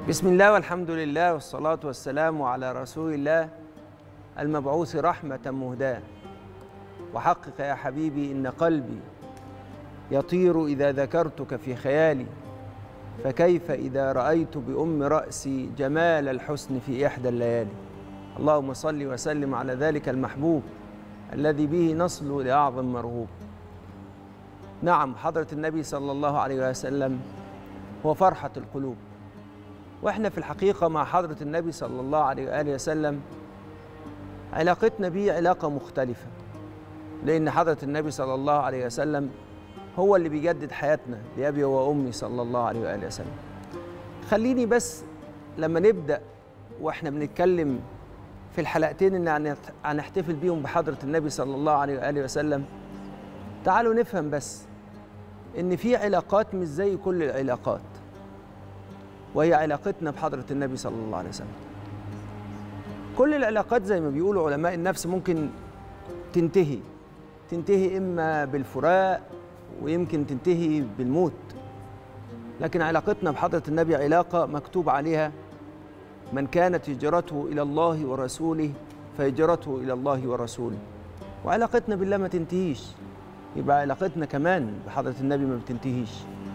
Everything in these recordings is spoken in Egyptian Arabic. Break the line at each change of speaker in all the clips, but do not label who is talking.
بسم الله والحمد لله والصلاة والسلام على رسول الله المبعوث رحمة مهداة وحقق يا حبيبي إن قلبي يطير إذا ذكرتك في خيالي فكيف إذا رأيت بأم رأسي جمال الحسن في إحدى الليالي اللهم صل وسلم على ذلك المحبوب الذي به نصل لأعظم مرغوب نعم حضرة النبي صلى الله عليه وسلم هو فرحة القلوب واحنا في الحقيقة مع حضرة النبي صلى الله عليه وآله وسلم علاقتنا به علاقة مختلفة لأن حضرة النبي صلى الله عليه وسلم هو اللي بيجدد حياتنا لأبي وأمي صلى الله عليه وآله وسلم خليني بس لما نبدأ وإحنا بنتكلم في الحلقتين اللي هنحتفل بيهم بحضرة النبي صلى الله عليه وآله وسلم تعالوا نفهم بس إن في علاقات مش زي كل العلاقات وهي علاقتنا بحضرة النبي صلى الله عليه وسلم كل العلاقات زي ما بيقولوا علماء النفس ممكن تنتهي تنتهي إما بالفراق ويمكن تنتهي بالموت لكن علاقتنا بحضرة النبي علاقة مكتوب عليها من كانت هجرته إلى الله ورسوله فهجرته إلى الله ورسوله وعلاقتنا بالله ما تنتهيش يبقى علاقتنا كمان بحضرة النبي ما بتنتهيش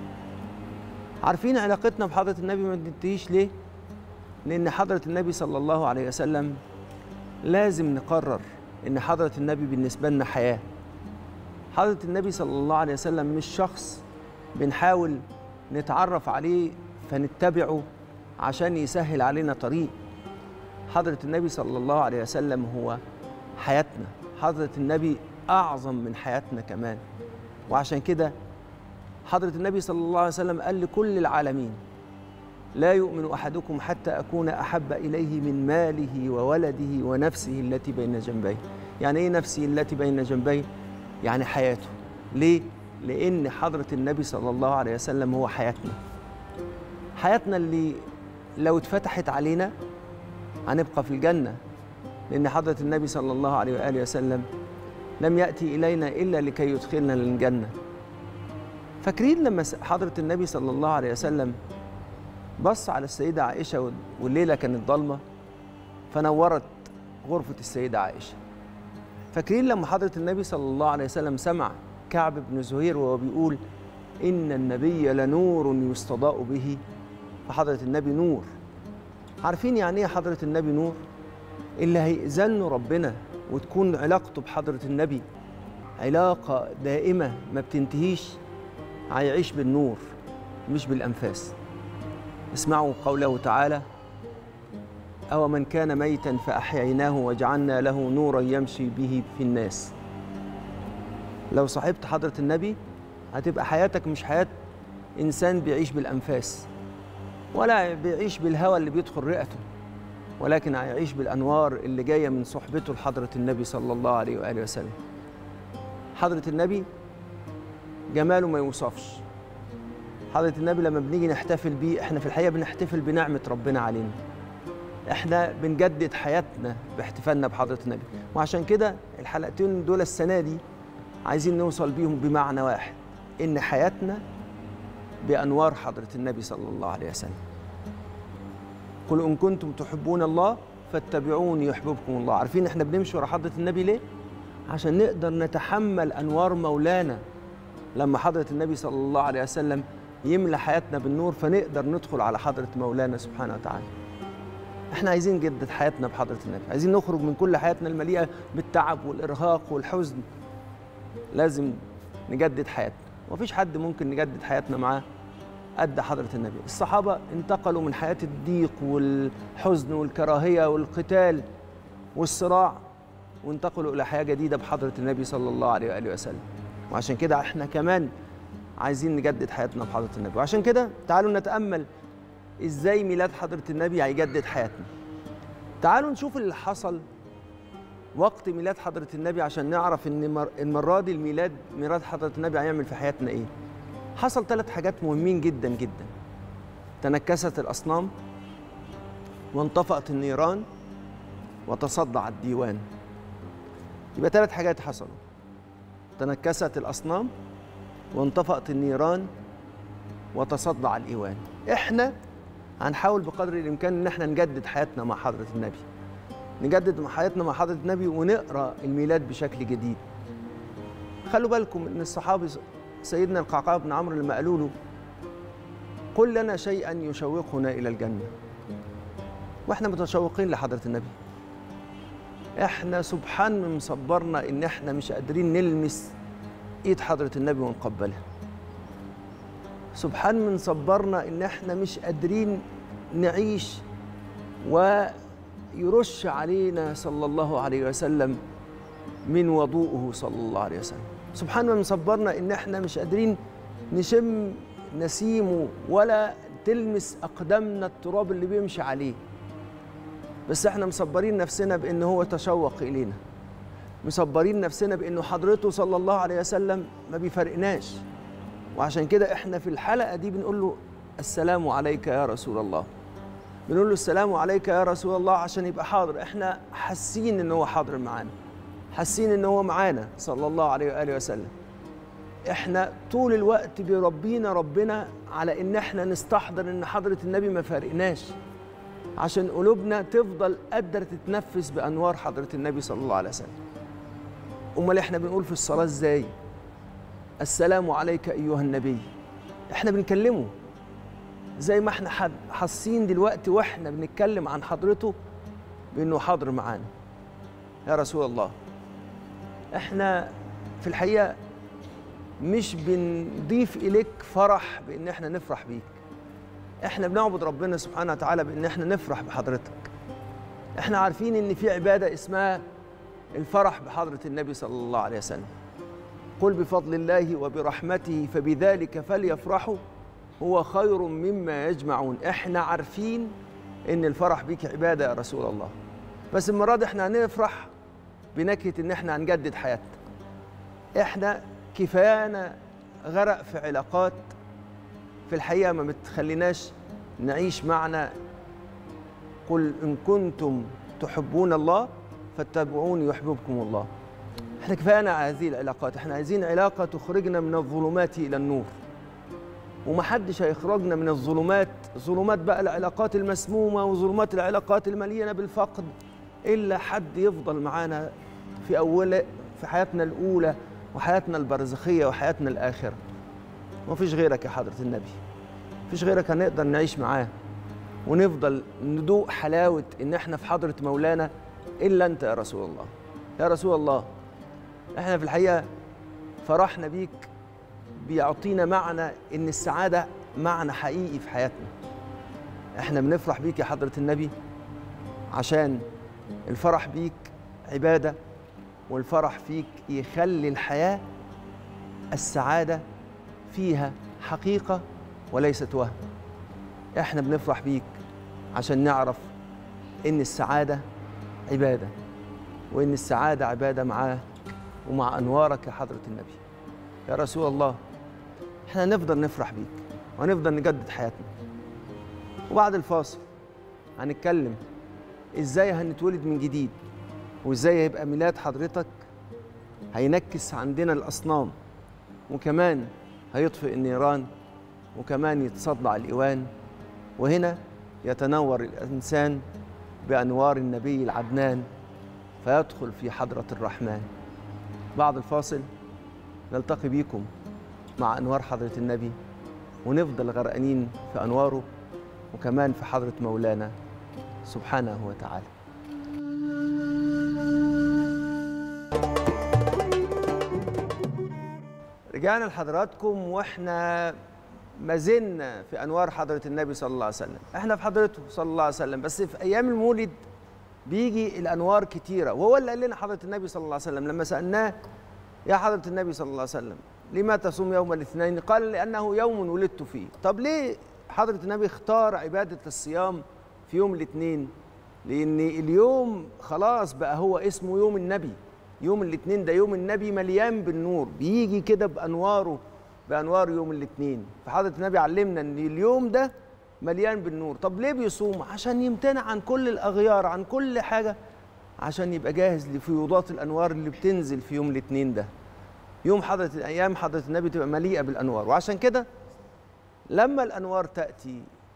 عارفين علاقتنا بحضرة النبي ما بتنتهيش ليه؟ لأن حضرة النبي صلى الله عليه وسلم لازم نقرر إن حضرة النبي بالنسبة لنا حياة حضرة النبي صلى الله عليه وسلم مش شخص بنحاول نتعرف عليه فنتبعه عشان يسهل علينا طريق حضرة النبي صلى الله عليه وسلم هو حياتنا حضرة النبي أعظم من حياتنا كمان وعشان كده حضرة النبي صلى الله عليه وسلم قال لكل العالمين لا يؤمن أحدكم حتى أكون أحب إليه من ماله وولده ونفسه التي بين جنبيه يعني إيه نفسي التي بين جنبيه؟ يعني حياته ليه؟ لأن حضرة النبي صلى الله عليه وسلم هو حياتنا حياتنا اللي لو اتفتحت علينا هنبقى في الجنة لأن حضرة النبي صلى الله عليه وآله وسلم لم يأتي إلينا إلا لكي يدخلنا للجنة فاكرين لما حضرة النبي صلى الله عليه وسلم بص على السيدة عائشة والليلة كانت ضلمة فنورت غرفة السيدة عائشة فاكرين لما حضرة النبي صلى الله عليه وسلم سمع كعب بن زهير وهو بيقول إن النبي لنور يستضاء به فحضرة النبي نور عارفين يعني إيه حضرة النبي نور؟ اللي هيأذن ربنا وتكون علاقته بحضرة النبي علاقة دائمة ما بتنتهيش هيعيش بالنور مش بالأنفاس اسمعوا قوله تعالى أو من كان ميتا فأحييناه وجعلنا له نورا يمشي به في الناس لو صاحبت حضرة النبي هتبقى حياتك مش حياة إنسان بيعيش بالأنفاس ولا بيعيش بالهوى اللي بيدخل رئته ولكن هيعيش بالأنوار اللي جاية من صحبته لحضرة النبي صلى الله عليه وآله وسلم حضرة النبي جماله ما يوصفش حضرة النبي لما بنيجي نحتفل بيه احنا في الحقيقة بنحتفل بنعمة ربنا علينا احنا بنجدد حياتنا باحتفالنا بحضرة النبي وعشان كده الحلقتين دول السنة دي عايزين نوصل بيهم بمعنى واحد ان حياتنا بأنوار حضرة النبي صلى الله عليه وسلم قل إن كنتم تحبون الله فاتبعوني يحببكم الله عارفين احنا بنمشي ورا حضرة النبي ليه؟ عشان نقدر نتحمل أنوار مولانا لما حضرة النبي صلى الله عليه وسلم يملى حياتنا بالنور فنقدر ندخل على حضرة مولانا سبحانه وتعالى احنا عايزين نجدد حياتنا بحضرة النبي عايزين نخرج من كل حياتنا المليئة بالتعب والإرهاق والحزن لازم نجدد حياتنا ومفيش حد ممكن نجدد حياتنا معاه قد حضرة النبي الصحابة انتقلوا من حياة الضيق والحزن والكراهية والقتال والصراع وانتقلوا إلى حياة جديدة بحضرة النبي صلى الله عليه وآله وسلم وعشان كده احنا كمان عايزين نجدد حياتنا بحضرة النبي وعشان كده تعالوا نتأمل ازاي ميلاد حضرة النبي هيجدد حياتنا تعالوا نشوف اللي حصل وقت ميلاد حضرة النبي عشان نعرف ان المرة دي الميلاد ميلاد حضرة النبي هيعمل في حياتنا ايه حصل ثلاث حاجات مهمين جدا جدا تنكست الأصنام وانطفأت النيران وتصدع الديوان يبقى ثلاث حاجات حصلوا تنكست الأصنام وانطفأت النيران وتصدع الإيوان إحنا هنحاول بقدر الامكان ان احنا نجدد حياتنا مع حضره النبي نجدد حياتنا مع حضره النبي ونقرا الميلاد بشكل جديد خلوا بالكم ان الصحابي سيدنا القعقاع بن عمرو لما قالوا له قل لنا شيئا يشوقنا الى الجنه واحنا متشوقين لحضره النبي احنا سبحان من مصبرنا ان احنا مش قادرين نلمس ايد حضره النبي ونقبلها سبحان من صبرنا ان احنا مش قادرين نعيش ويرش علينا صلى الله عليه وسلم من وضوءه صلى الله عليه وسلم سبحان من صبرنا ان احنا مش قادرين نشم نسيمه ولا تلمس اقدامنا التراب اللي بيمشي عليه بس احنا مصبرين نفسنا بان هو تشوق الينا مصبرين نفسنا بانه حضرته صلى الله عليه وسلم ما بيفرقناش وعشان كده احنا في الحلقه دي بنقول له السلام عليك يا رسول الله بنقول له السلام عليك يا رسول الله عشان يبقى حاضر احنا حاسين ان هو حاضر معانا حاسين ان هو معانا صلى الله عليه واله وسلم احنا طول الوقت بيربينا ربنا على ان احنا نستحضر ان حضره النبي ما فارقناش عشان قلوبنا تفضل قادره تتنفس بانوار حضره النبي صلى الله عليه وسلم امال احنا بنقول في الصلاه ازاي السلام عليك ايها النبي احنا بنكلمه زي ما احنا حاسين دلوقتي واحنا بنتكلم عن حضرته بانه حاضر معانا يا رسول الله احنا في الحقيقه مش بنضيف اليك فرح بان احنا نفرح بيك احنا بنعبد ربنا سبحانه وتعالى بان احنا نفرح بحضرتك احنا عارفين ان في عباده اسمها الفرح بحضره النبي صلى الله عليه وسلم قل بفضل الله وبرحمته فبذلك فليفرحوا هو خير مما يجمعون احنا عارفين ان الفرح بيك عباده يا رسول الله بس المره دي احنا هنفرح بنكهه ان احنا هنجدد حياتنا احنا كفايانا غرق في علاقات في الحقيقه ما بتخليناش نعيش معنا قل ان كنتم تحبون الله فاتبعوني يحببكم الله احنا كفايانا هذه العلاقات احنا عايزين علاقه تخرجنا من الظلمات الى النور ومحدش هيخرجنا من الظلمات ظلمات بقى العلاقات المسمومه وظلمات العلاقات المليانه بالفقد الا حد يفضل معانا في اول في حياتنا الاولى وحياتنا البرزخيه وحياتنا الاخره ما فيش غيرك يا حضره النبي فيش غيرك هنقدر نعيش معاه ونفضل ندوق حلاوه ان احنا في حضره مولانا الا انت يا رسول الله يا رسول الله احنا في الحقيقه فرحنا بيك بيعطينا معنى ان السعاده معنى حقيقي في حياتنا احنا بنفرح بيك يا حضره النبي عشان الفرح بيك عباده والفرح فيك يخلي الحياه السعاده فيها حقيقه وليست وهم احنا بنفرح بيك عشان نعرف ان السعاده عباده وان السعاده عباده معاه ومع انوارك يا حضره النبي يا رسول الله احنا هنفضل نفرح بيك وهنفضل نجدد حياتنا وبعد الفاصل هنتكلم ازاي هنتولد من جديد وازاي هيبقى ميلاد حضرتك هينكس عندنا الاصنام وكمان هيطفئ النيران وكمان يتصدع الايوان وهنا يتنور الانسان بانوار النبي العدنان فيدخل في حضره الرحمن بعد الفاصل نلتقي بيكم مع انوار حضره النبي ونفضل غرقانين في انواره وكمان في حضره مولانا سبحانه وتعالى رجعنا لحضراتكم واحنا ما زلنا في انوار حضره النبي صلى الله عليه وسلم احنا في حضرته صلى الله عليه وسلم بس في ايام المولد بيجي الانوار كتيره وهو اللي قال لنا حضره النبي صلى الله عليه وسلم لما سالناه يا حضره النبي صلى الله عليه وسلم لما تصوم يوم الاثنين قال لانه يوم ولدت فيه طب ليه حضره النبي اختار عباده الصيام في يوم الاثنين لان اليوم خلاص بقى هو اسمه يوم النبي يوم الاثنين ده يوم النبي مليان بالنور بيجي كده بانواره بانوار يوم الاثنين فحضره النبي علمنا ان اليوم ده مليان بالنور طب ليه بيصوم عشان يمتنع عن كل الاغيار عن كل حاجه عشان يبقى جاهز لفيوضات الانوار اللي بتنزل في يوم الاثنين ده يوم حضره ايام حضره النبي تبقى مليئه بالانوار وعشان كده لما الانوار تاتي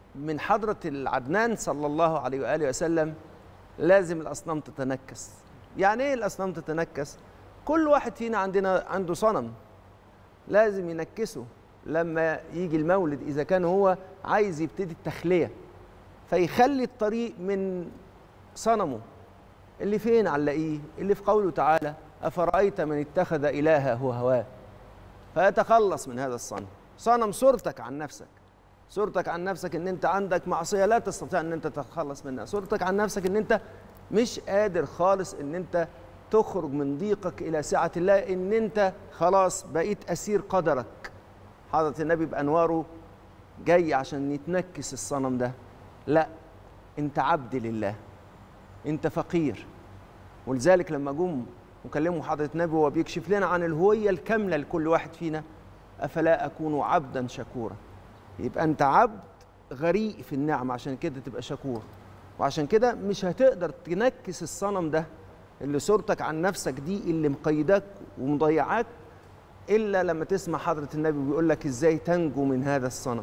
من حضرة العدنان صلى الله عليه وآله وسلم لازم الأصنام تتنكس يعني إيه الأصنام تتنكس؟ كل واحد فينا عندنا عنده صنم لازم ينكسه لما يجي المولد إذا كان هو عايز يبتدي التخلية فيخلي الطريق من صنمه اللي فين علقيه اللي في قوله تعالى أفرأيت من اتخذ إلهه هواه فيتخلص من هذا الصنم صنم صورتك عن نفسك صورتك عن نفسك ان انت عندك معصيه لا تستطيع ان انت تتخلص منها صورتك عن نفسك ان انت مش قادر خالص ان انت تخرج من ضيقك الى سعه الله ان انت خلاص بقيت اسير قدرك حضره النبي بانواره جاي عشان يتنكس الصنم ده لا انت عبد لله انت فقير ولذلك لما جم وكلموا حضره النبي وهو بيكشف لنا عن الهويه الكامله لكل واحد فينا افلا اكون عبدا شكورا يبقى انت عبد غريق في النعمه عشان كده تبقى شكور وعشان كده مش هتقدر تنكس الصنم ده اللي صورتك عن نفسك دي اللي مقيداك ومضيعاك الا لما تسمع حضره النبي بيقول لك ازاي تنجو من هذا الصنم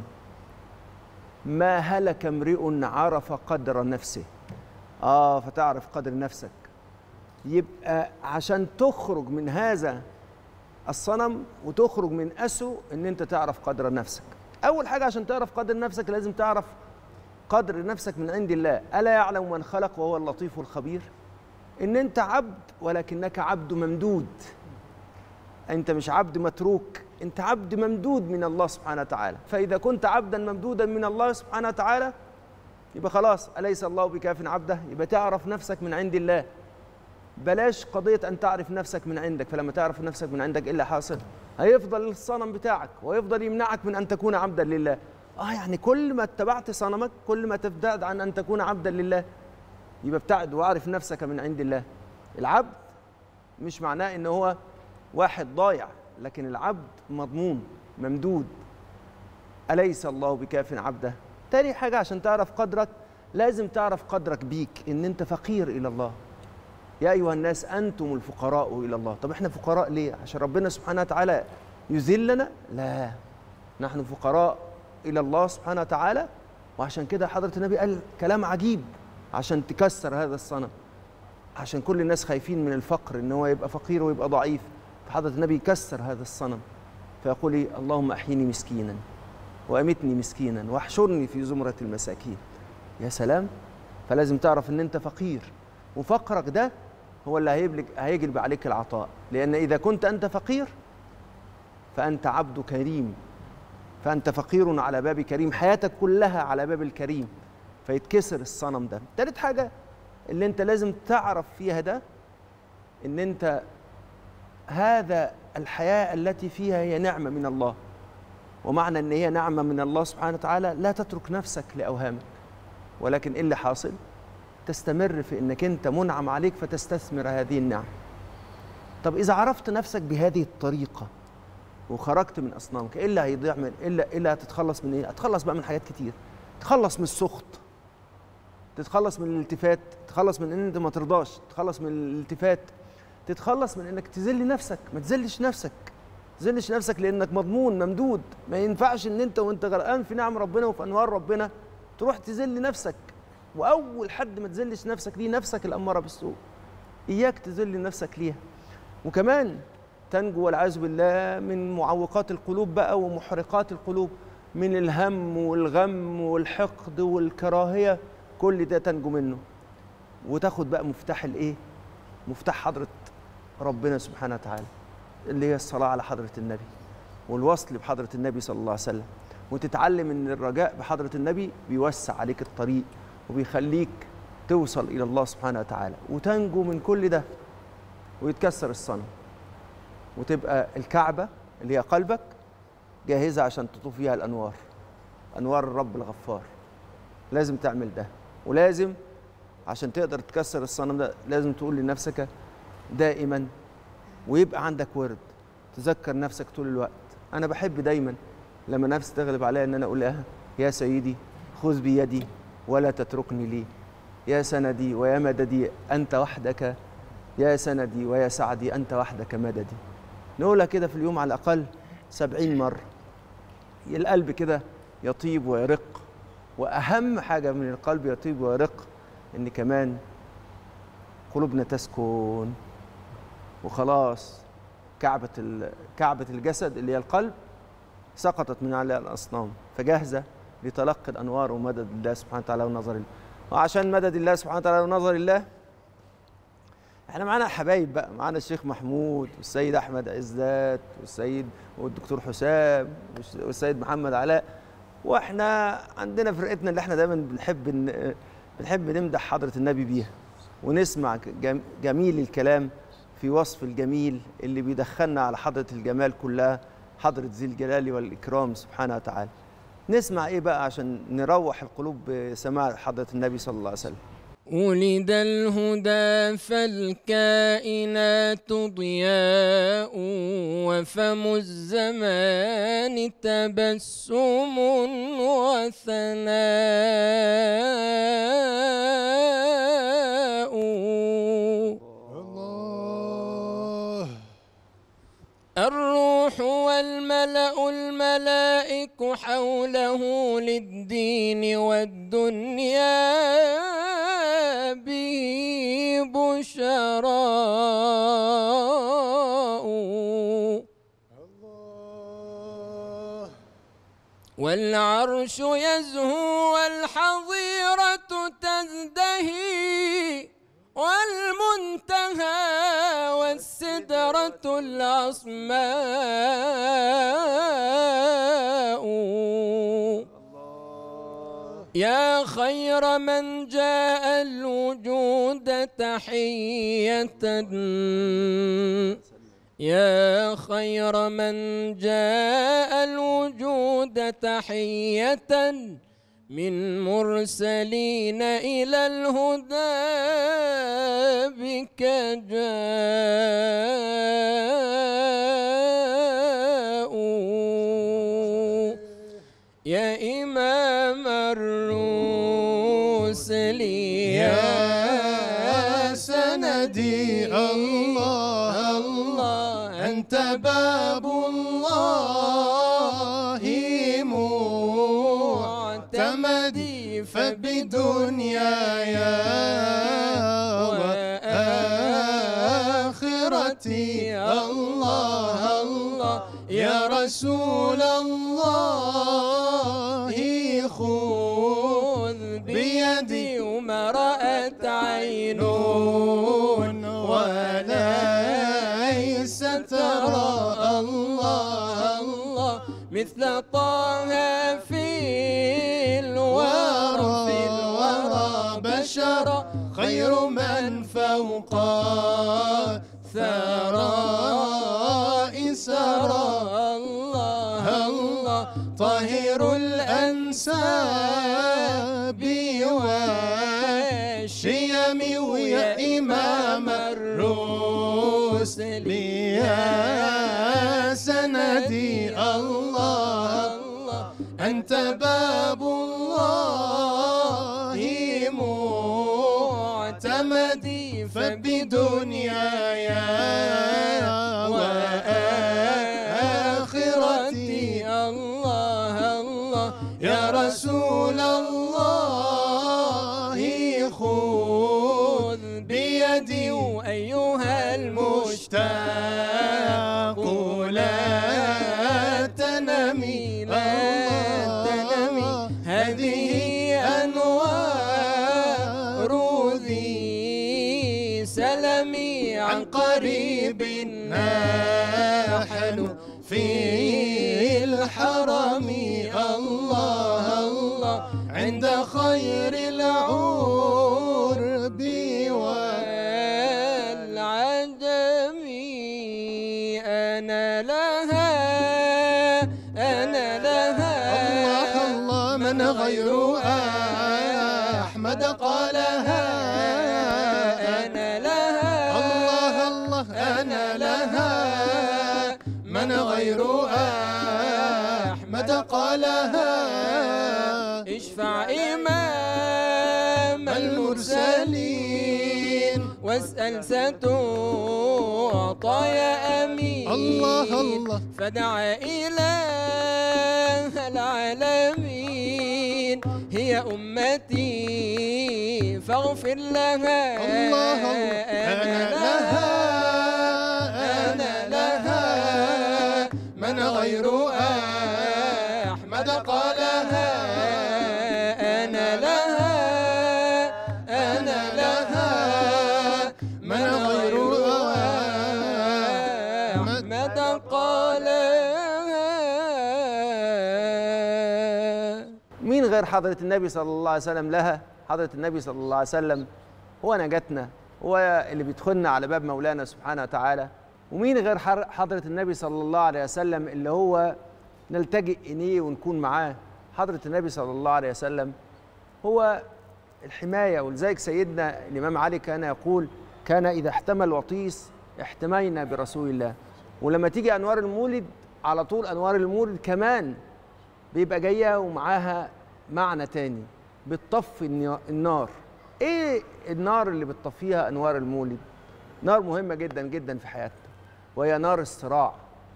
ما هلك امرئ عرف قدر نفسه اه فتعرف قدر نفسك يبقى عشان تخرج من هذا الصنم وتخرج من اسه ان انت تعرف قدر نفسك اول حاجه عشان تعرف قدر نفسك لازم تعرف قدر نفسك من عند الله الا يعلم من خلق وهو اللطيف الخبير ان انت عبد ولكنك عبد ممدود انت مش عبد متروك انت عبد ممدود من الله سبحانه وتعالى فاذا كنت عبدا ممدودا من الله سبحانه وتعالى يبقى خلاص اليس الله بكاف عبده يبقى تعرف نفسك من عند الله بلاش قضيه ان تعرف نفسك من عندك فلما تعرف نفسك من عندك ايه اللي حاصل هيفضل الصنم بتاعك ويفضل يمنعك من ان تكون عبدا لله اه يعني كل ما اتبعت صنمك كل ما تبتعد عن ان تكون عبدا لله يبقى ابتعد واعرف نفسك من عند الله العبد مش معناه ان هو واحد ضايع لكن العبد مضمون ممدود أليس الله بكاف عبده تاني حاجة عشان تعرف قدرك لازم تعرف قدرك بيك إن أنت فقير إلى الله يا أيها الناس أنتم الفقراء إلى الله طب إحنا فقراء ليه؟ عشان ربنا سبحانه وتعالى يذلنا؟ لا نحن فقراء إلى الله سبحانه وتعالى وعشان كده حضرة النبي قال كلام عجيب عشان تكسر هذا الصنم عشان كل الناس خايفين من الفقر ان هو يبقى فقير ويبقى ضعيف فحضرة النبي يكسر هذا الصنم فيقول لي اللهم احيني مسكينا وامتني مسكينا واحشرني في زمرة المساكين يا سلام فلازم تعرف ان انت فقير وفقرك ده هو اللي هيبلغ هيجلب عليك العطاء لان اذا كنت انت فقير فانت عبد كريم فانت فقير على باب كريم حياتك كلها على باب الكريم فيتكسر الصنم ده تالت حاجه اللي انت لازم تعرف فيها ده ان انت هذا الحياه التي فيها هي نعمه من الله ومعنى ان هي نعمه من الله سبحانه وتعالى لا تترك نفسك لاوهامك ولكن ايه اللي حاصل تستمر في انك انت منعم عليك فتستثمر هذه النعم طب اذا عرفت نفسك بهذه الطريقه وخرجت من اصنامك ايه اللي هيضيع من ايه اللي, إيه اللي هتتخلص من ايه هتخلص بقى من حاجات كتير تتخلص من السخط تتخلص من الالتفات تتخلص من ان انت ما ترضاش تتخلص من الالتفات تتخلص من انك تذل نفسك ما تذلش نفسك تذلش نفسك لانك مضمون ممدود ما ينفعش ان انت وانت غرقان في نعم ربنا وفي انوار ربنا تروح تذل نفسك واول حد ما تذلش نفسك دي نفسك الاماره بالسوء اياك تذل نفسك ليها وكمان تنجو والعياذ بالله من معوقات القلوب بقى ومحرقات القلوب من الهم والغم والحقد والكراهيه كل ده تنجو منه وتاخد بقى مفتاح الايه مفتاح حضره ربنا سبحانه وتعالى اللي هي الصلاه على حضره النبي والوصل بحضره النبي صلى الله عليه وسلم وتتعلم ان الرجاء بحضره النبي بيوسع عليك الطريق وبيخليك توصل الى الله سبحانه وتعالى وتنجو من كل ده ويتكسر الصنم وتبقى الكعبه اللي هي قلبك جاهزه عشان تطوف فيها الانوار انوار الرب الغفار لازم تعمل ده ولازم عشان تقدر تكسر الصنم ده لازم تقول لنفسك دائما ويبقى عندك ورد تذكر نفسك طول الوقت انا بحب دايما لما نفسي تغلب عليا ان انا اقول لها يا سيدي خذ بيدي ولا تتركني لي يا سندي ويا مددي انت وحدك يا سندي ويا سعدي انت وحدك مددي نقولها كده في اليوم على الاقل سبعين مره القلب كده يطيب ويرق واهم حاجه من القلب يطيب ويرق ان كمان قلوبنا تسكن وخلاص كعبه ال- كعبه الجسد اللي هي القلب سقطت من على الاصنام فجاهزه لتلقي الانوار ومدد الله سبحانه وتعالى ونظر الله وعشان مدد الله سبحانه وتعالى ونظر الله احنا معانا حبايب بقى معانا الشيخ محمود والسيد احمد عزات والسيد والدكتور حسام والس- والسيد محمد علاء واحنا عندنا فرقتنا اللي احنا دايما بنحب ن- بنحب نمدح حضره النبي بيها ونسمع جم- جميل الكلام في وصف الجميل اللي بيدخلنا على حضره الجمال كلها حضره ذي الجلال والاكرام سبحانه وتعالى نسمع ايه بقى عشان نروح القلوب بسماع حضره النبي صلى الله عليه وسلم
ولد الهدى فالكائنات ضياء وفم الزمان تبسم وثناء
الله
الروح والملأ الملائك حوله للدين والدنيا به بشراء
الله
والعرش يزهو والحظيرة تزدهي والمنتهى والسدرة العصماء يا خير من جاء الوجود تحية يا خير من جاء الوجود تحية من مرسلين إلى الهدى بك جاءوا يا إمام الرسل
يا سندي الله الله أنت باب الله معتمدي فبدنياي وآخرتي الله الله يا رسول الله خذ بيدي
وما رأت عين
وليس ترى الله
الله مثل طه في الورى في الورى بشرا
خير من فوق ثراء سرى
الله الله
طاهر الأنساب والشيم ويا إمام الرسل يا سندي الله
الله
أنت باب الله معتمدي فبدنياي وآخرتي
الله الله
يا رسول الله خذ بيدي
أيها
مشتاق لا تنمي
لا تنمي
هذه أنوار ذي سلمي عن قريب نحن في الحرم الله الله عند خير العرب
والعجم أنا لها أنا لها
الله الله من غير أحمد قالها
أنا لها
الله الله أنا لها من غير أحمد قالها
اشفع إمام المرسلين واسأل ستعطى يا أمين
الله الله
فدعا إله العالمين هي يا أمتي فاغفر لها
الله أنا لها أنا لها من غير أحمد قالها
أنا لها
أنا لها من غير أحمد
أحمد قالها
مين غير حضرة النبي صلى الله عليه وسلم لها حضرة النبي صلى الله عليه وسلم هو نجاتنا هو اللي بيدخلنا على باب مولانا سبحانه وتعالى ومين غير حر- حضرة النبي صلى الله عليه وسلم اللي هو نلتجئ إليه ونكون معاه حضرة النبي صلى الله عليه وسلم هو الحماية ولذلك سيدنا الإمام علي كان يقول كان إذا احتمى الوطيس احتمينا برسول الله ولما تيجي أنوار المولد على طول أنوار المولد كمان بيبقى جايه ومعاها معنى تاني بتطفي الني- النار ايه النار اللي بتطفيها انوار المولد نار مهمه جدا جدا في حياتنا وهي نار الصراع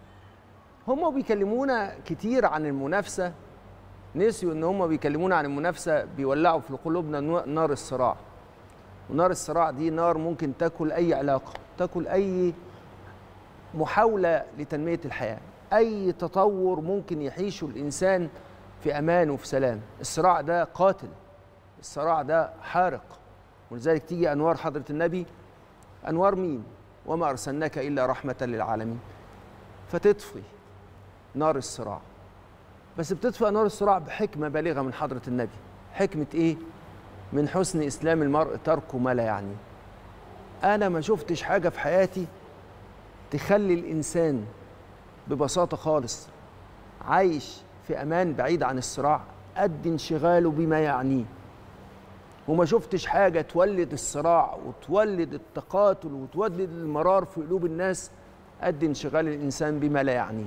هم بيكلمونا كتير عن المنافسه نسيوا ان هم بيكلمونا عن المنافسه بيولعوا في قلوبنا نو- نار الصراع ونار الصراع دي نار ممكن تاكل اي علاقه تاكل اي محاولة لتنمية الحياة أي تطور ممكن يعيشه الإنسان في أمان وفي سلام الصراع ده قاتل الصراع ده حارق ولذلك تيجي أنوار حضرة النبي أنوار مين وما أرسلناك إلا رحمة للعالمين فتطفي نار الصراع بس بتطفئ نار الصراع بحكمة بالغة من حضرة النبي حكمة إيه؟ من حسن إسلام المرء ترك ما لا يعنيه أنا ما شفتش حاجة في حياتي تخلي الإنسان ببساطة خالص عايش في أمان بعيد عن الصراع قد انشغاله بما يعنيه وما شفتش حاجة تولد الصراع وتولد التقاتل وتولد المرار في قلوب الناس قد انشغال الإنسان بما لا يعنيه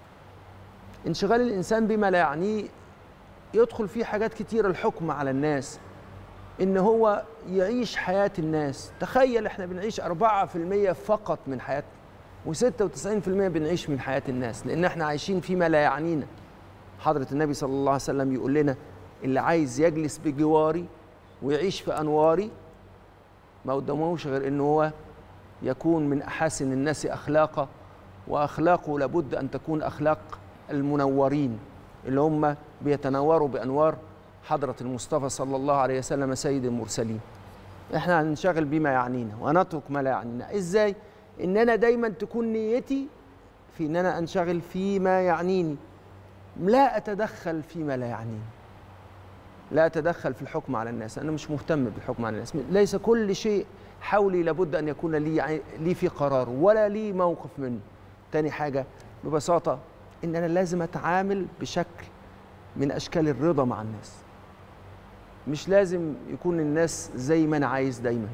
انشغال الإنسان بما لا يعنيه يدخل فيه حاجات كتيرة الحكم على الناس ان هو يعيش حياة الناس تخيل احنا بنعيش 4% فقط من حياتنا و96% بنعيش من حياة الناس لان احنا عايشين فيما لا يعنينا حضرة النبي صلى الله عليه وسلم يقول لنا اللي عايز يجلس بجواري ويعيش في انواري ما قدامهوش غير ان هو يكون من احاسن الناس اخلاقا واخلاقه لابد ان تكون اخلاق المنورين اللي هم بيتنوروا بانوار حضره المصطفى صلى الله عليه وسلم سيد المرسلين احنا هننشغل بما يعنينا ونترك ما لا يعنينا ازاي ان انا دايما تكون نيتي في ان انا انشغل فيما يعنيني لا اتدخل فيما لا يعنيني لا اتدخل في الحكم على الناس انا مش مهتم بالحكم على الناس ليس كل شيء حولي لابد ان يكون لي عي- لي في قرار ولا لي موقف منه تاني حاجه ببساطه ان انا لازم اتعامل بشكل من اشكال الرضا مع الناس مش لازم يكون الناس زي ما انا عايز دايما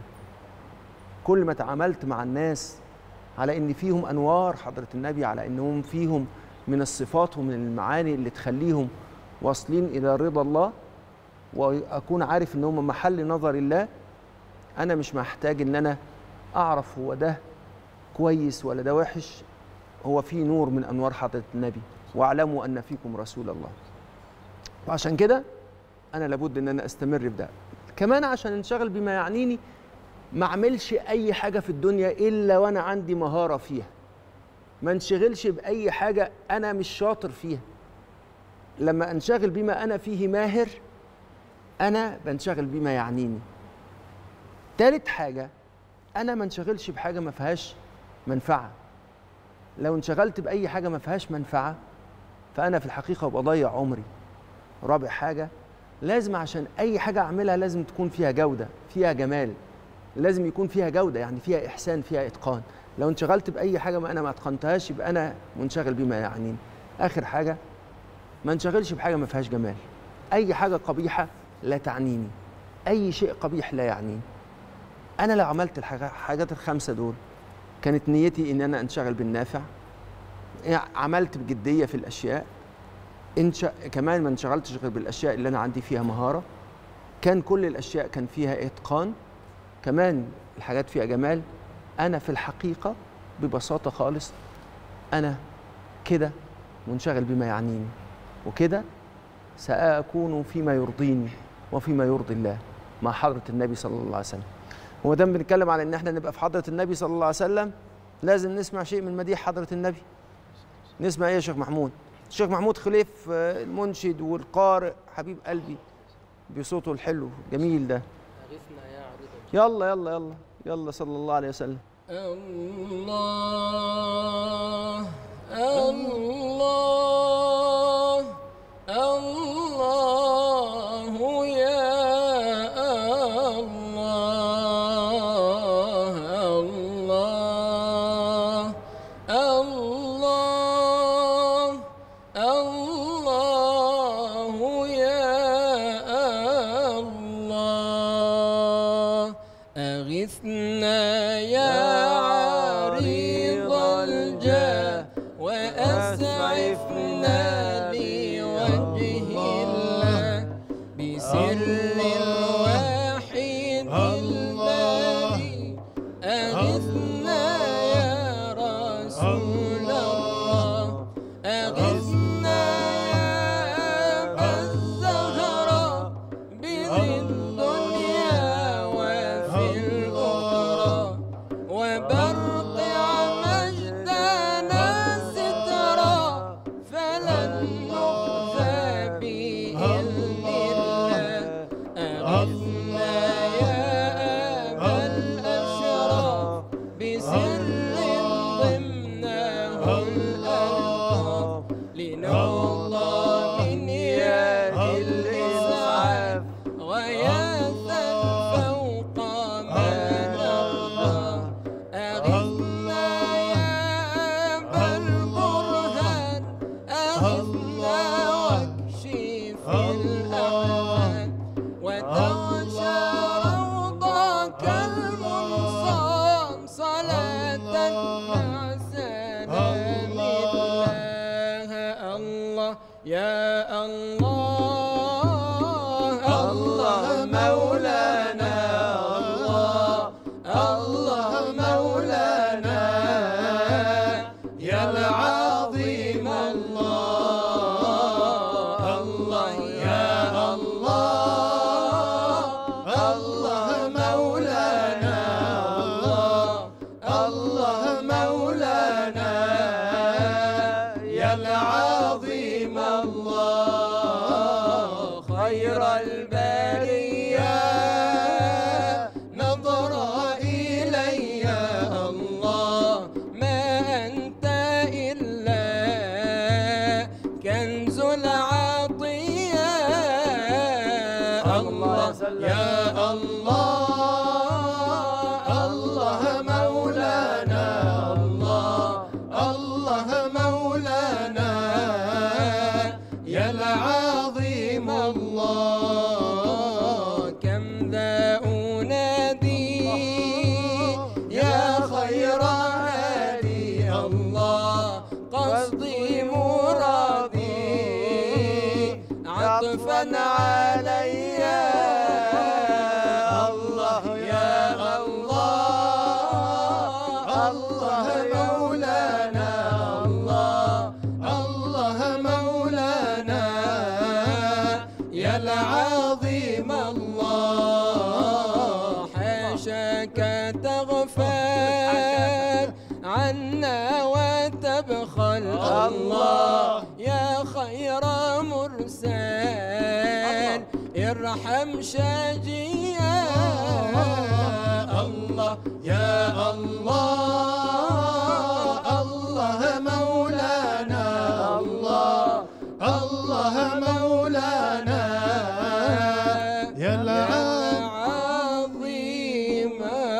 كل ما تعاملت مع الناس على ان فيهم انوار حضره النبي على انهم فيهم من الصفات ومن المعاني اللي تخليهم واصلين الى رضا الله واكون عارف ان هم محل نظر الله انا مش محتاج ان انا اعرف هو ده كويس ولا ده وحش هو في نور من انوار حضره النبي واعلموا ان فيكم رسول الله وعشان كده انا لابد ان انا استمر في ده كمان عشان انشغل بما يعنيني ما اعملش اي حاجه في الدنيا الا وانا عندي مهاره فيها ما انشغلش باي حاجه انا مش شاطر فيها لما انشغل بما انا فيه ماهر انا بنشغل بما يعنيني تالت حاجه انا ما انشغلش بحاجه ما فيهاش منفعه لو انشغلت باي حاجه ما فيهاش منفعه فانا في الحقيقه بضيع عمري رابع حاجه لازم عشان اي حاجه اعملها لازم تكون فيها جوده فيها جمال لازم يكون فيها جوده يعني فيها احسان فيها اتقان لو انشغلت باي حاجه ما انا ما اتقنتهاش يبقى انا منشغل بما يعنيني اخر حاجه ما انشغلش بحاجه ما فيهاش جمال اي حاجه قبيحه لا تعنيني اي شيء قبيح لا يعنيني انا لو عملت الحاجة- الحاجات الخمسه دول كانت نيتي ان انا انشغل بالنافع يعني عملت بجديه في الاشياء انش... كمان ما انشغلتش غير بالاشياء اللي انا عندي فيها مهاره كان كل الاشياء كان فيها اتقان كمان الحاجات فيها جمال انا في الحقيقه ببساطه خالص انا كده منشغل بما يعنيني وكده ساكون فيما يرضيني وفيما يرضي الله مع حضرة النبي صلى الله عليه وسلم وما دام بنتكلم على ان احنا نبقى في حضرة النبي صلى الله عليه وسلم لازم نسمع شيء من مديح حضرة النبي نسمع ايه يا شيخ محمود الشيخ محمود خليف آه، المنشد والقارئ حبيب قلبي بصوته الحلو الجميل ده يلا يلا يلا يلا صلى الله عليه وسلم
الله الله الله يا الله الله الله الله يا الله أغثنا يا عريض الجاه وأسعفنا لوجه الله بسر الواحد الباري أغثنا يا رسول الله أغثنا يا أبا الزهراء بذي الدنيا وفي الأخرى وبرقع مجدنا سترا فلن نخفى بإذن الله أغثنا يا أبا الأشراف بسر ضمنه الألقاب لنرضى من يد الإسعاف غياثا فوق ما نرضى أغثنا يا أبا البرهان أغثنا واكشف الأحوال وتغشى روضك المنصام صلاة مع سلام الله الله يا الله الله مولانا الله الله مولانا يا العظيم الله الله يا الله الله مولانا الله الله مولانا يا العظيم الله خير البرية نظر إلي الله ما أنت إلا كنز العطية الله يا الله الله مولانا الله الله مولانا يا العظيم الله كم ذا أنادي يا خير هادي الله قصدي مرادي عطفا علي الله يا الله الله مولانا الله الله مولانا يا العظيم الله حاشاك تغفل عنا وتبخل الله يا خير مرسل ارحم شاجيا الله يا الله الله مولانا الله الله مولانا
يا
العظيم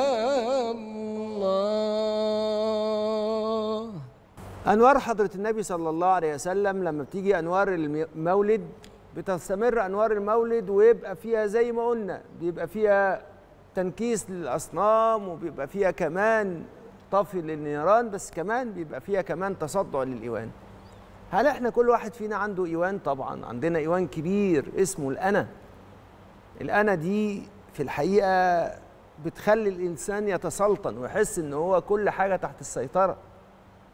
الله
انوار حضره النبي صلى الله عليه وسلم لما بتيجي انوار المولد بتستمر انوار المولد ويبقى فيها زي ما قلنا بيبقى فيها تنكيس للاصنام وبيبقى فيها كمان طفي للنيران بس كمان بيبقى فيها كمان تصدع للايوان هل احنا كل واحد فينا عنده ايوان طبعا عندنا ايوان كبير اسمه الانا الانا دي في الحقيقه بتخلي الانسان يتسلطن ويحس ان هو كل حاجه تحت السيطره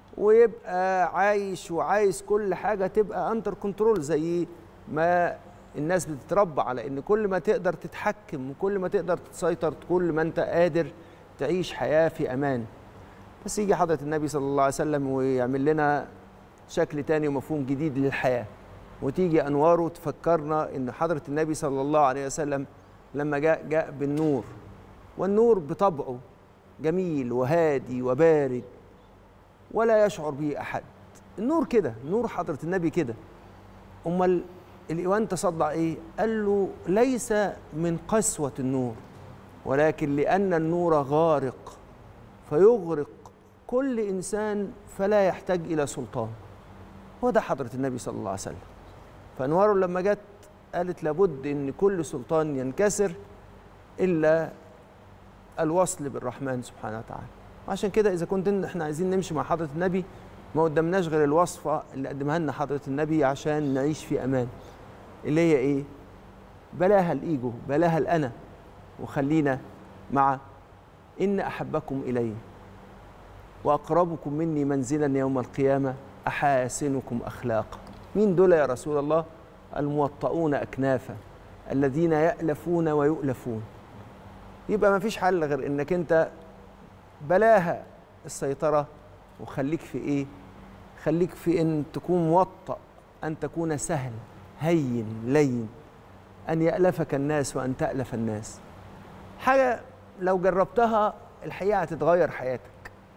ويبقى عايش وعايز كل حاجه تبقى اندر كنترول زي ما الناس بتتربى على ان كل ما تقدر تتحكم وكل ما تقدر تسيطر كل ما انت قادر تعيش حياه في امان بس يجي حضره النبي صلى الله عليه وسلم ويعمل لنا شكل تاني ومفهوم جديد للحياه وتيجي انواره تفكرنا ان حضره النبي صلى الله عليه وسلم لما جاء جاء بالنور والنور بطبعه جميل وهادي وبارد ولا يشعر به احد النور كده نور حضره النبي كده امال الايوان تصدع ايه قال له ليس من قسوه النور ولكن لان النور غارق فيغرق كل انسان فلا يحتاج الى سلطان هو ده حضره النبي صلى الله عليه وسلم فانواره لما جت قالت لابد ان كل سلطان ينكسر الا الوصل بالرحمن سبحانه وتعالى وعشان كده اذا كنت إن احنا عايزين نمشي مع حضره النبي ما قدامناش غير الوصفه اللي قدمها لنا حضره النبي عشان نعيش في امان اللي هي ايه بلاها الايجو بلاها الانا وخلينا مع ان احبكم الي واقربكم مني منزلا يوم القيامه احاسنكم اخلاقا مين دول يا رسول الله الموطؤون اكنافا الذين يالفون ويؤلفون يبقى ما فيش حل غير انك انت بلاها السيطره وخليك في ايه خليك في ان تكون موطأ ان تكون سهل هين لين ان يالفك الناس وان تالف الناس حاجه لو جربتها الحقيقه هتتغير حياتك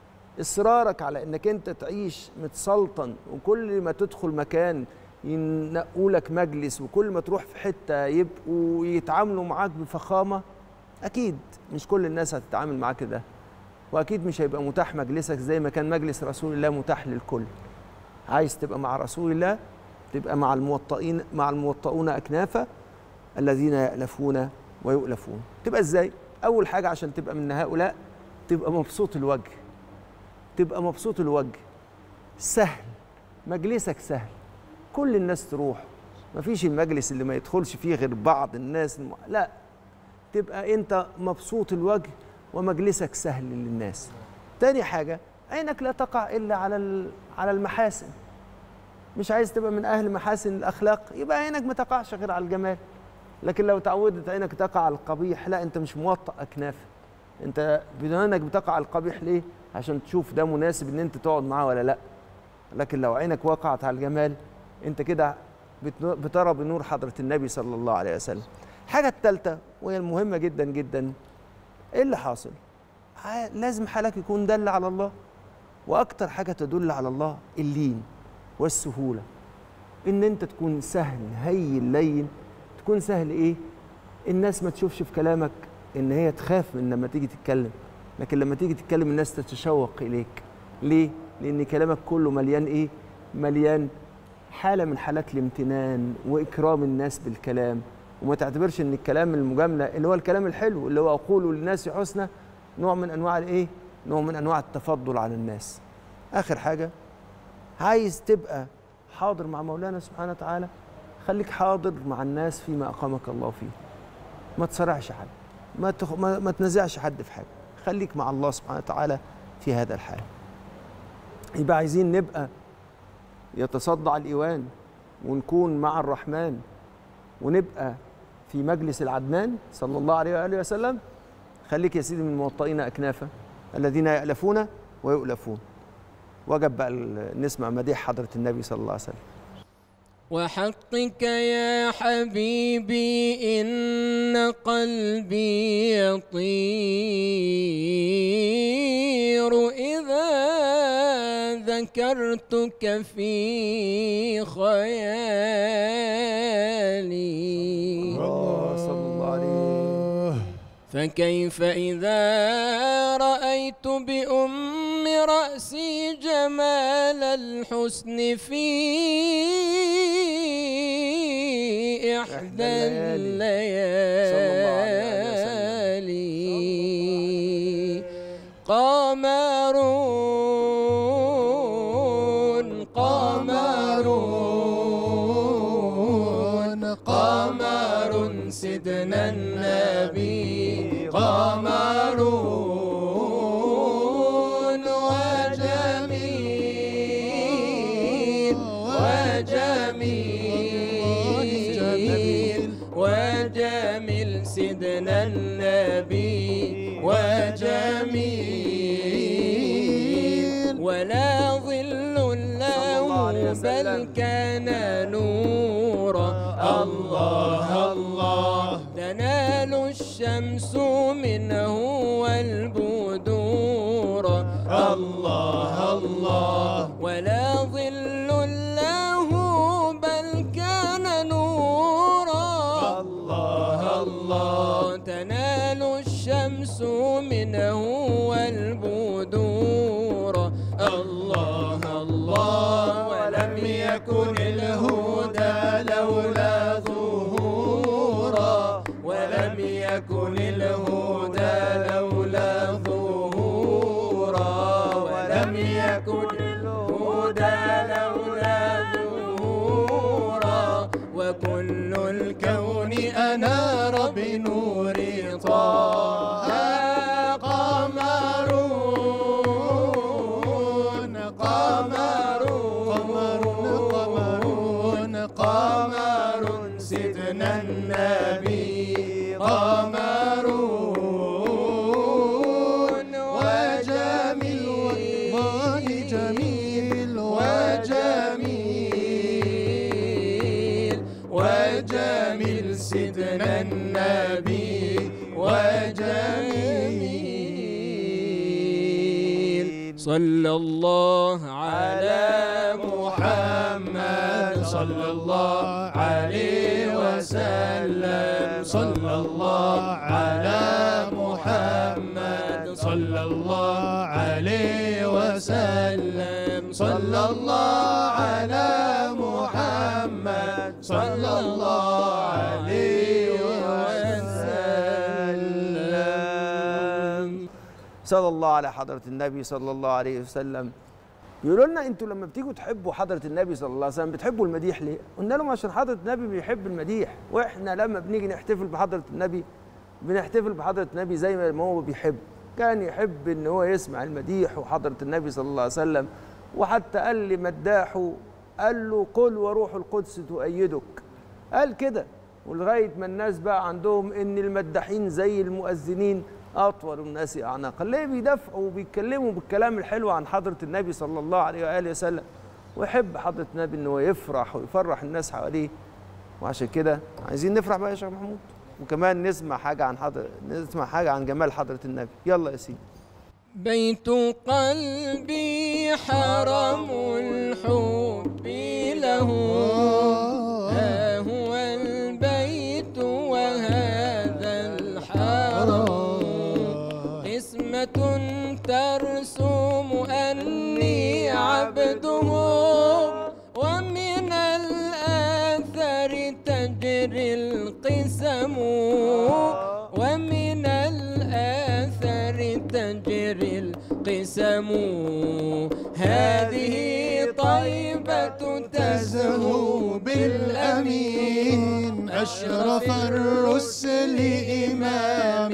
اصرارك على انك انت تعيش متسلطن وكل ما تدخل مكان ينقوا لك مجلس وكل ما تروح في حته يبقوا يتعاملوا معاك بفخامه اكيد مش كل الناس هتتعامل معاك كده واكيد مش هيبقى متاح مجلسك زي ما كان مجلس رسول الله متاح للكل عايز تبقى مع رسول الله تبقى مع الموطئين مع الموطئون اكنافا الذين يألفون ويؤلفون تبقى ازاي اول حاجه عشان تبقى من هؤلاء تبقى مبسوط الوجه تبقى مبسوط الوجه سهل مجلسك سهل كل الناس تروح مفيش المجلس اللي ما يدخلش فيه غير بعض الناس الم... لا تبقى انت مبسوط الوجه ومجلسك سهل للناس تاني حاجة عينك لا تقع إلا على ال- على المحاسن مش عايز تبقى من أهل محاسن الأخلاق يبقى عينك ما تقعش غير على الجمال لكن لو تعودت عينك تقع على القبيح لا أنت مش موطأ أكناف أنت بدونك بتقع على القبيح ليه عشان تشوف ده مناسب إن أنت تقعد معاه ولا لا لكن لو عينك وقعت على الجمال أنت كده بت- بترى بنور حضرة النبي صلى الله عليه وسلم الحاجة الثالثة وهي المهمة جدا جدا ايه اللي حاصل؟ ع- لازم حالك يكون دل على الله واكتر حاجه تدل على الله اللين والسهوله ان انت تكون سهل هين لين تكون سهل ايه؟ الناس ما تشوفش في كلامك ان هي تخاف من لما تيجي تتكلم لكن لما تيجي تتكلم الناس تتشوق اليك ليه؟ لان كلامك كله مليان ايه؟ مليان حاله من حالات الامتنان واكرام الناس بالكلام وما تعتبرش ان الكلام المجامله اللي هو الكلام الحلو اللي هو اقول للناس حسنى نوع من انواع الايه؟ نوع من انواع التفضل على الناس. اخر حاجه عايز تبقى حاضر مع مولانا سبحانه وتعالى خليك حاضر مع الناس فيما اقامك الله فيه. ما تصارعش حد ما تخ... ما, ما تنازعش حد في حاجه خليك مع الله سبحانه وتعالى في هذا الحال. يبقى عايزين نبقى يتصدع الايوان ونكون مع الرحمن ونبقى في مجلس العدنان صلى الله عليه واله وسلم خليك يا سيدي من الموطئين اكنافا الذين يالفون ويؤلفون وجب بقى ال- نسمع مديح حضره النبي صلى الله عليه وسلم
وحقك يا حبيبي إن قلبي يطير إذا ذكرتك في خيالي
الله صلى الله عليه
فكيف إذا رأيت بأم رأسي جمال الحسن في إحدى
الليالي. صلى الله عليه
الليالي قمرون قمرون قمر سيدنا النبي قمرون وجميل وجميل سيدنا النبي وجميل ولا ظل
الله عليه
له
وسلم.
بل كان نورا الله الله تنال الشمس منه والبدور الله الله ولا ظل له بل كان نورا الله الله تنال الشمس منه والبدور الله الله ولم يكن الهدى لولا ظهورا ولم يكن الهدى لولا ظهورا ولم يكن الهدى لولا ظهورا وكل الكون أنار بنور طه قمرون قمرون قمرون قمر سيدنا النبي قمرون وجميل
جميل
وجميل وجميل سيدنا النبي وجميل صلى الله على محمد صلى الله عليه وسلم صلى الله على محمد صلى الله عليه وسلم صلى الله على محمد صلى الله عليه وسلم
صلى الله على حضرة النبي صلى الله عليه وسلم بيقولوا لنا انتوا لما بتيجوا تحبوا حضرة النبي صلى الله عليه وسلم بتحبوا المديح ليه؟ قلنا لهم عشان حضرة النبي بيحب المديح واحنا لما بنيجي نحتفل بحضرة النبي بنحتفل بحضرة النبي زي ما هو بيحب كان يحب ان هو يسمع المديح وحضرة النبي صلى الله عليه وسلم وحتى قال لمداحه قال له قل وروح القدس تؤيدك قال كده ولغايه ما الناس بقى عندهم ان المداحين زي المؤذنين اطول الناس اعناقا ليه بيدافعوا وبيتكلموا بالكلام الحلو عن حضره النبي صلى الله عليه واله وسلم ويحب حضره النبي ان هو يفرح ويفرح الناس حواليه وعشان كده عايزين نفرح بقى يا شيخ محمود وكمان نسمع حاجه عن حضر نسمع حاجه عن جمال حضره النبي يلا يا سيدي
بيت قلبي حرم الحب له ها هو البيت وهذا الحرم قسمة ترسم أني عبدهم ومن الآثر تجري القسم ومن الآثر تجري القسم هذه طيبة تزهو بالأمين
أشرف الرسل إمام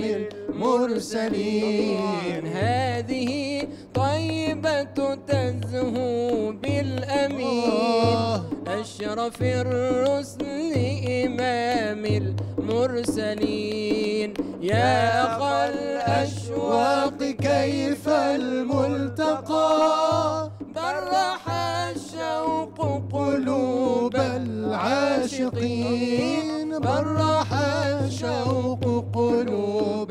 المرسلين
هذه طيبة تزهو بالأمين أشرف الرسل إمام المرسلين يا أخا الأشواق
كيف الملتقى
برح الشوق
قلوب العاشقين برح الشوق قلوب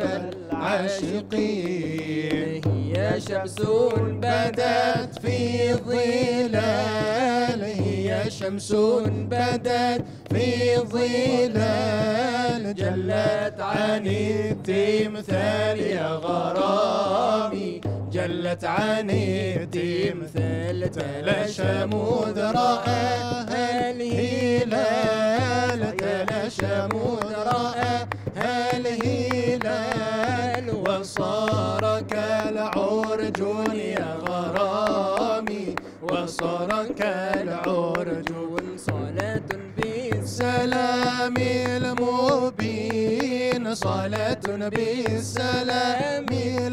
العاشقين
هي شمس بدت في ظلال هي شمس بدت في ظلال جلت عن التمثال يا غرامي جلت عن التمثال تلاشى مذ رآها الهلال تلاشى مذ رآها الهلال وصار كالعرجون يا غرامي وصار كالعرجون صلاة بالسلام
سلام المبين صلاة بالسلام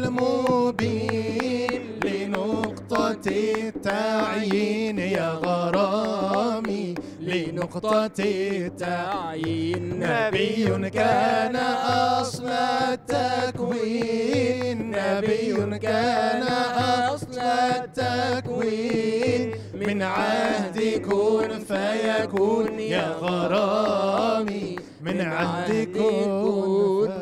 المبين لنقطة التعيين يا غرامي لنقطة التعيين نبي كان أصل التكوين نبي كان أصل التكوين من عهد كن فيكون يا غرامي من عهد كن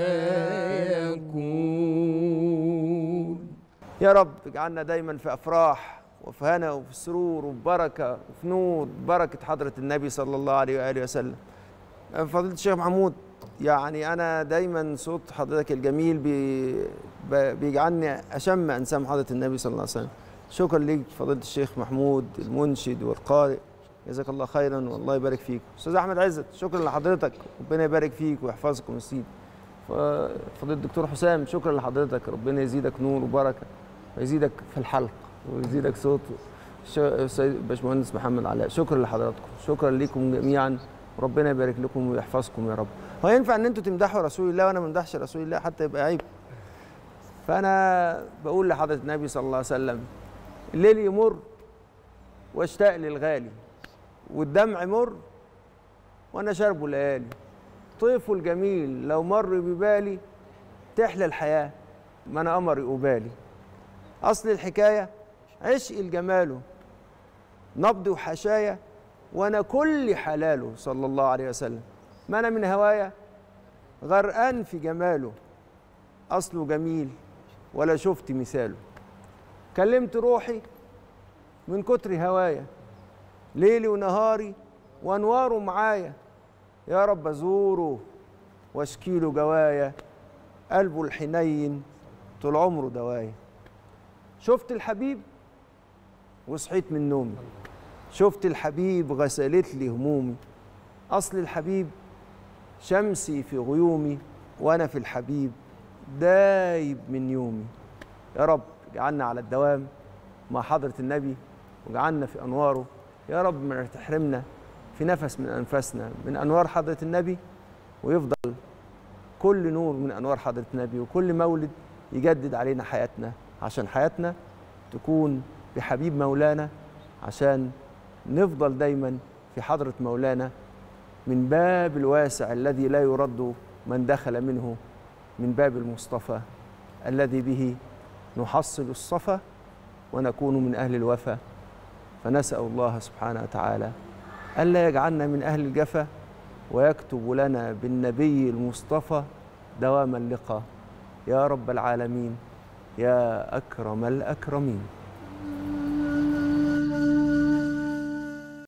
فيكون
يا رب اجعلنا دايما في افراح وفي هنا وفي سرور وفي بركه وفي نور بركه حضره النبي صلى الله عليه واله وسلم. فضيله الشيخ محمود يعني انا دايما صوت حضرتك الجميل بي ب- بيجعلني اشم انسام حضره النبي صلى الله عليه وسلم. شكرا ليك فضيله الشيخ محمود المنشد والقارئ جزاك الله خيرا والله يبارك فيك. استاذ احمد عزت شكرا لحضرتك ربنا يبارك فيك ويحفظك ويسيدك. ف- فضيله الدكتور حسام شكرا لحضرتك ربنا يزيدك نور وبركه ويزيدك في الحلق ويزيدك صوت ش- سيد باشمهندس محمد علاء شكرا لحضراتكم شكرا لكم جميعا وربنا يبارك لكم ويحفظكم يا رب هو ينفع ان انتوا تمدحوا رسول الله وانا ما امدحش رسول الله حتى يبقى عيب فانا بقول لحضره النبي صلى الله عليه وسلم الليل يمر واشتاق للغالي والدمع مر وانا شاربه ليالي طيفه الجميل لو مر ببالي تحلى الحياه ما انا قمري أبالي أصل الحكاية عشق الجماله نبض وحشايا وأنا كل حلاله صلى الله عليه وسلم ما أنا من هوايا غرقان في جماله أصله جميل ولا شفت مثاله كلمت روحي من كتر هوايا ليلي ونهاري وأنواره معايا يا رب أزوره واشكيله جوايا قلبه الحنين طول عمره دوايا شفت الحبيب وصحيت من نومي شفت الحبيب غسلت لي همومي أصل الحبيب شمسي في غيومي وأنا في الحبيب دايب من يومي يا رب اجعلنا على الدوام مع حضرة النبي واجعلنا في أنواره يا رب ما تحرمنا في نفس من أنفاسنا من أنوار حضرة النبي ويفضل كل نور من أنوار حضرة النبي وكل مولد يجدد علينا حياتنا عشان حياتنا تكون بحبيب مولانا عشان نفضل دايما في حضرة مولانا من باب الواسع الذي لا يرد من دخل منه من باب المصطفى الذي به نحصل الصفا ونكون من أهل الوفا فنسأل الله سبحانه وتعالى ألا يجعلنا من أهل الجفا ويكتب لنا بالنبي المصطفى دوام اللقاء يا رب العالمين يا أكرم الأكرمين